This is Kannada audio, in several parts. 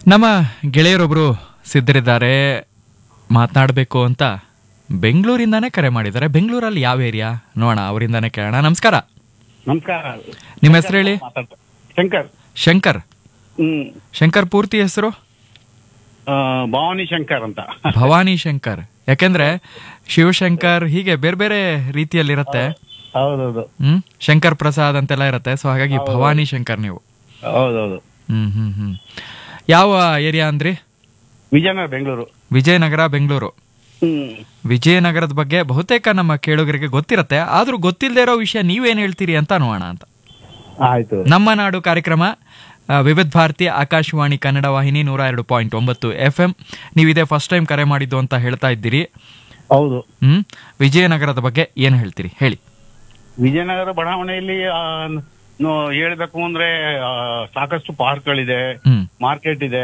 ನಮ್ಮ ಗೆಳೆಯರೊಬ್ರು ಸಿದ್ಧರಿದ್ದಾರೆ ಮಾತನಾಡಬೇಕು ಅಂತ ಬೆಂಗಳೂರಿಂದಾನೇ ಕರೆ ಮಾಡಿದ್ದಾರೆ ಬೆಂಗಳೂರಲ್ಲಿ ಯಾವ ಏರಿಯಾ ನೋಡೋಣ ಅವರಿಂದಾನೇ ಕೇಳೋಣ ನಮಸ್ಕಾರ ನಮಸ್ಕಾರ ನಿಮ್ಮ ಹೆಸರು ಹೇಳಿ ಮಾತಾಡ್ತಾ ಶಂಕರ್ ಶಂಕರ್ ಹ್ಮ್ ಶಂಕರ್ ಪೂರ್ತಿ ಹೆಸರು ಆ, ಭವಾನಿ ಶಂಕರ್ ಅಂತ ಭವಾನಿ ಶಂಕರ್ ಯಾಕೆಂದ್ರೆ ಶಿವಶಂಕರ್ ಹೀಗೆ ಬೇರೆ ಬೇರೆ ರೀತಿಯಲ್ಲಿರತ್ತೆ ಹೌದೌದು ಹ್ಮ್ ಶಂಕರ್ ಪ್ರಸಾದ್ ಅಂತೆಲ್ಲ ಇರತ್ತೆ ಸೊ ಹಾಗಾಗಿ ಭವಾನಿ ಶಂಕರ್ ನೀವು ಹೌದೌದು ಹ್ಮ್ ಹ್ಮ್ ಹ್ಮ್ ಯಾವ ಏರಿಯಾ ಅಂದ್ರಿ ವಿಜಯನಗರ ಬೆಂಗಳೂರು ವಿಜಯನಗರ ಬೆಂಗಳೂರು ಹ್ಮ್ ವಿಜಯನಗರದ ಬಗ್ಗೆ ಬಹುತೇಕ ನಮ್ಮ ಕೇಳುಗರಿಗೆ ಗೊತ್ತಿರತ್ತೆ ಆದ್ರೂ ಗೊತ್ತಿಲ್ಲದೆ ಇರೋ ವಿಷಯ ನೀವೇನ್ ಹೇಳ್ತೀರಿ ಅಂತ ನೋಡೋಣ ಅಂತ ಆಯ್ತು ನಮ್ಮ ನಾಡು ಕಾರ್ಯಕ್ರಮ ಆ, ವಿವಿಧ ಭಾರತಿ ಆಕಾಶವಾಣಿ ಕನ್ನಡ ವಾಹಿನಿ ನೂರ ಎರಡು ಪಾಯಿಂಟ್ ಒಂಬತ್ತು ಎಫ್ ಎಂ ನೀವಿದೆ ಫಸ್ಟ್ ಟೈಮ್ ಕರೆ ಮಾಡಿದ್ದು ಅಂತ ಹೇಳ್ತಾ ಇದ್ದೀರಿ ಹೌದು ಹ್ಮ್ ವಿಜಯನಗರದ ಬಗ್ಗೆ ಏನ್ ಹೇಳ್ತೀರಿ ಹೇಳಿ ವಿಜಯನಗರ ಬಡಾವಣೆಯಲ್ಲಿ ಆ, ನೋ- ಹೇಳ್ಬೇಕು ಅಂದ್ರೆ ಆ, ಸಾಕಷ್ಟು ಪಾರ್ಕ್ಗಳಿದೆ ಹ್ಮ್ ಮಾರ್ಕೆಟ್ ಇದೆ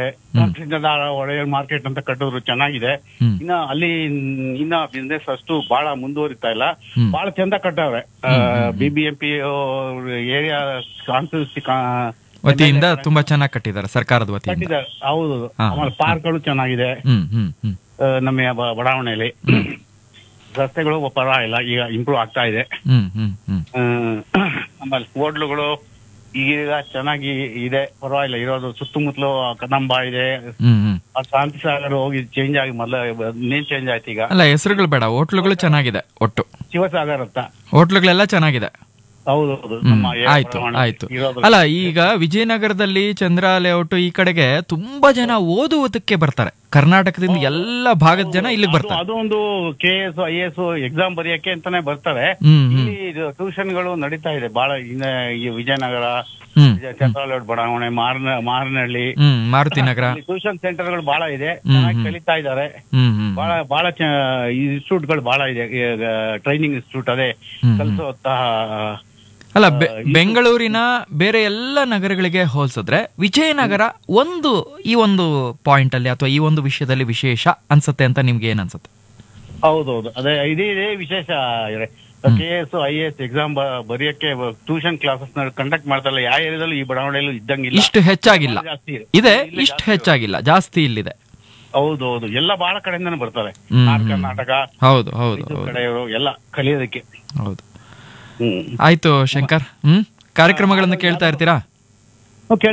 ಒಳ್ಳೆಯ ಮಾರ್ಕೆಟ್ ಅಂತ ಕಟ್ಟಿದ್ರು ಚೆನ್ನಾಗಿದೆ ಹ್ಮ್ ಇನ್ನ ಅಲ್ಲಿ ಇನ್ನ ಬಿಸ್ನೆಸ್ ಅಷ್ಟು ಬಹಳ ಮುಂದುವರಿತಾ ಇಲ್ಲ ಹ್ಮ್. ಬಹಳ ಚಂದ ಕಟ್ಟವ್ರೆ ಬಿಬಿಎಂಪಿ ಏರಿಯಾ ಕಾನ್ಸ್ಟಿಟ್ಯೂನ್ಸಿ ವತಿಯಿಂದ ತುಂಬಾ ಚೆನ್ನಾಗಿ ಕಟ್ಟಿದ್ದಾರೆ ಸರ್ಕಾರದ ವತಿಯಿಂದ ಕಟ್ಟಿದ್ದಾರೆ ಹೌದು ಹಾ. ಆಮೇಲೆ ಪಾರ್ಕ್ಗಳು ಚೆನ್ನಾಗಿದೆ ಹ್ಮ್ ಹ್ಮ್ ಹ್ಮ್ ಆ, ನಮ್ಮ ಬ- ಬಡಾವಣೆಯಲ್ಲಿ ರಸ್ತೆಗಳು ಪರವಾಗಿಲ್ಲ ಈಗ ಇಂಪ್ರೂವ್ ಆಗ್ತಾ ಇದೆ ಹ್ಮ್ ಹ್ಮ್ ಹ್ಮ್ ಆ, ಆಮೇಲೆ ಹೋಟ್ಲುಗಳು ಈಗ ಚೆನ್ನಾಗಿ ಇದೆ ಪರವಾಗಿಲ್ಲ ಇರೋದು ಸುತ್ತಮುತ್ತಲು ಕದಂಬ ಇದೆ ಹ್ಮ್ ಹ್ಮ್ ಆ ಶಾಂತಿ ಸಾಗರ್ ಹೋಗಿ ಚೇಂಜ್ ಆಗಿ ಮೊದಲ ನೇಮ್ ಚೇಂಜ್ ಆಯ್ತು ಈಗ ಅಲ್ಲ ಹೆಸರುಗಳು ಬೇಡ ಹೋಟ್ಲುಗಳು ಚೆನ್ನಾಗಿದೆ ಒಟ್ಟು ಶಿವಸಾಗರ್ ಅಂತ ಹೋಟ್ಲುಗಳೆಲ್ಲ ಚೆನ್ನಾಗಿದೆ ಹೌದೌದು ಹ್ಮ್, ನಮ್ಮ ಏರಿಯಾ ಆಯ್ತು ಬಡಾವಣೆ ಆಯ್ತು ಇರೋದು. ಅಲ್ಲ ಈಗ ವಿಜಯನಗರದಲ್ಲಿ ಚಂದ್ರ ಲೇಔಟ್ ಈ ಕಡೆಗೆ ತುಂಬಾ ಜನ ಓದುವುದಕ್ಕೆ ಬರ್ತಾರೆ ಕರ್ನಾಟಕದಿಂದ ಎಲ್ಲ ಭಾಗದ ಜನ ಇಲ್ಲಿಗೆ ಅದು- ಬರ್ತಾರೆ ಅದು ಒಂದು K S I S exam ಬರೆಯಕ್ಕೆ ಅಂತಾನೆ ಬರ್ತಾರೆ ಹ್ಮ್ ಹ್ಮ್ ಇಲ್ಲಿ ಟ್ಯೂಷನ್ಗಳು ನಡೀತಾ ಇದೆ ಬಹಳ ಇನ್ನ ಈ ವಿಜಯನಗರ ಹ್ಮ್ ಚಂದ್ರಾಲೇಔಟ್ ಬಡಾವಣೆ ಮಾರನ ಮಾರನಹಳ್ಳಿ ಹ್ಮ್ ಮಾರುತಿ ನಗರ ಟ್ಯೂಷನ್ ಸೆಂಟರ್ಗಳು ಬಹಳ ಇದೆ ಹ್ಮ್, ಚೆನ್ನಾಗಿ ಹ್ಮ್. ಕಲಿತಾ ಇದ್ದಾರೆ ಹ್ಮ್ ಹ್ಮ್ ಬಹಳ ಬಹಳ ಇನ್ಸ್ಟಿಟ್ಯೂಟ್ಗಳು ಬಹಳ ಇದೆ ಟ್ರೈನಿಂಗ್ ಇನ್ಸ್ಟಿಟ್ಯೂಟ್ ಅದೇ ಹ್ಮ್, ಹ್ಮ್. ಕಲಿಸುವಂತಹ ಅಲ್ಲ ಬೆ- ಬೆಂಗಳೂರಿನ ಬೇರೆ ಎಲ್ಲ ನಗರಗಳಿಗೆ ಹೋಲಿಸಿದ್ರೆ ವಿಜಯನಗರ ಒಂದು ಈ ಒಂದು ಪಾಯಿಂಟ್ ಅಲ್ಲಿ ಅಥವಾ ಈ ಒಂದು ವಿಷಯದಲ್ಲಿ ವಿಶೇಷ ಅನ್ಸುತ್ತೆ ಅಂತ ನಿಮ್ಗೆ ಏನ್ ಅನ್ಸುತ್ತೆ ಹೌದೌದು ಅದೇ ಇದೇ ಇದೇ ವಿಶೇಷ K S I S exam ಬರೆಯಕ್ಕೆ ಟ್ಯೂಷನ್ ಕ್ಲಾಸಸ್ ಕಂಡಕ್ಟ್ ಮಾಡ್ತಾರಲ್ಲ ಯಾವ ಏರಿಯಾದಲ್ಲೂ ಈ ಬಡಾವಣೆಯಲ್ಲೂ ಇದ್ದಂಗಿಲ್ಲ ಇಷ್ಟು ಹೆಚ್ಚಾಗಿಲ್ಲ ಜಾಸ್ತಿ ಇದೆ ಇದೆ ಇಲ್ಲಿ ಇಷ್ಟು ಜಾಸ್ತಿ ಹೆಚ್ಚಾಗಿಲ್ಲ ಜಾಸ್ತಿ ಇಲ್ಲಿದೆ ಹೌದು ಹೌದು ಎಲ್ಲ ಬಹಳ ಕಡೆಯಿಂದನೂ ಬರ್ತಾರೆ ಹ್ಮ್, ನಾರ್ತ್ ಹ್ಮ್. ಕರ್ನಾಟಕ ಹೌದು ಹೌದು ಮೈಸೂರು ಹೌದು ಕಡೆಯವರು ಎಲ್ಲ ಕಲಿಯೋದಕ್ಕೆ ಹೌದು ಹ್ಮ್ ಆಯ್ತು ಶಂಕರ್ ಹ್ಮ್ ಕಾರ್ಯಕ್ರಮಗಳನ್ನು ಕೇಳ್ತಾ ಇರ್ತೀರಾ